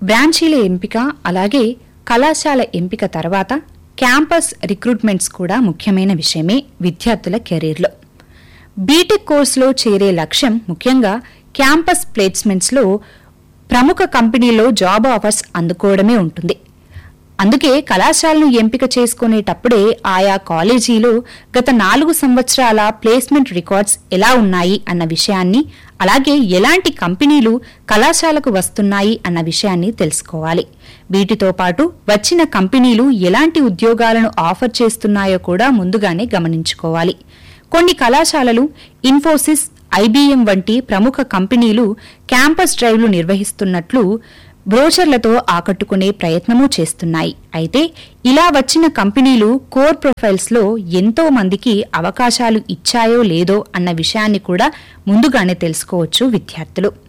బ్రాంచీల ఎంపిక అలాగే కళాశాల ఎంపిక తర్వాత క్యాంపస్ రిక్రూట్మెంట్స్ కూడా ముఖ్యమైన విషయమే విద్యార్థుల కెరీర్లో బీటెక్ కోర్సులో చేరే లక్ష్యం ముఖ్యంగా క్యాంపస్ ప్లేస్మెంట్స్లో ప్రముఖ కంపెనీలో జాబ్ ఆఫర్స్ అందుకోవడమే ఉంటుంది అందుకే కళాశాలను ఎంపిక చేసుకునేటప్పుడే ఆయా కాలేజీలో గత నాలుగు సంవత్సరాల ప్లేస్మెంట్ రికార్డ్స్ ఎలా ఉన్నాయి అన్న విషయాన్ని అలాగే ఎలాంటి కంపెనీలు కళాశాలకు వస్తున్నాయి అన్న విషయాన్ని తెలుసుకోవాలి వీటితో పాటు వచ్చిన కంపెనీలు ఎలాంటి ఉద్యోగాలను ఆఫర్ చేస్తున్నాయో కూడా ముందుగానే గమనించుకోవాలి కొన్ని కళాశాలలు ఇన్ఫోసిస్ ఐబీఎం వంటి ప్రముఖ కంపెనీలు క్యాంపస్ డ్రైవ్లు నిర్వహిస్తున్నట్లు బ్రోచర్లతో ఆకట్టుకునే ప్రయత్నమూ చేస్తున్నాయి అయితే ఇలా వచ్చిన కంపెనీలు కోర్ ప్రొఫైల్స్లో ఎంతో మందికి అవకాశాలు ఇచ్చాయో లేదో అన్న విషయాన్ని కూడా ముందుగానే తెలుసుకోవచ్చు విద్యార్థులు